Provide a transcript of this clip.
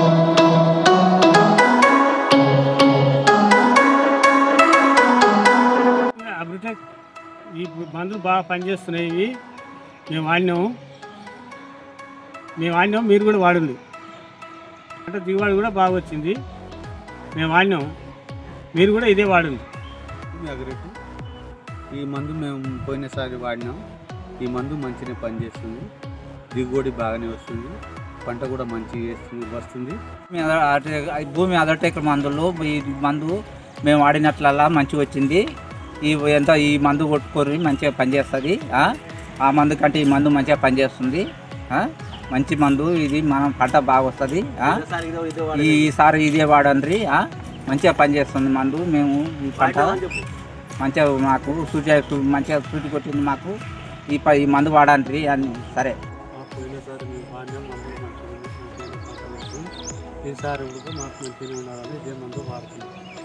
అభిటెక్ ఈ మందులు బాగా పనిచేస్తున్నాయి ఇవి మేము వాడినాము మేము వాడినాం మీరు కూడా వాడండి అంటే దిగుబడి కూడా బాగా వచ్చింది మేము వాడినాం మీరు కూడా ఇదే వాడండి అగ్రెట్ ఈ మందు మేము పోయినసారి వాడినాం ఈ మందు మంచిగా పనిచేస్తుంది దిగుబడి బాగానే వస్తుంది పంట కూడా మంచిగా వేస్తుంది వస్తుంది భూమి అద- అట- ఈ భూమి అదటెక్ మందులు ఈ మందు మేము వాడినట్లల్లా మంచిగా వచ్చింది ఈ ఎంత ఈ మందు కొట్టుకొని మంచిగా పనిచేస్తుంది ఆ మందు కంటే ఈ మందు మంచిగా పనిచేస్తుంది ఆ? మంచి మందు ఇది మనం పంట బాగా వస్తుంది ఈసారి ఇదే వాడండి ఆ? మంచిగా పనిచేస్తుంది మందు మేము ఈ పంట మంచిగా మాకు సూటి మంచిగా సూటి కొట్టింది మాకు ఈ ప- ఈ మందు వాడండి అని సరే పోయినసారి మేము వాడినాం మందులు మంచిగా ఉంది, మంచిగానే పంట వస్తుంది ఈసారి కూడా మాకు మంచిగా ఉండాలని ఇదే మందు వాడుతున్నాం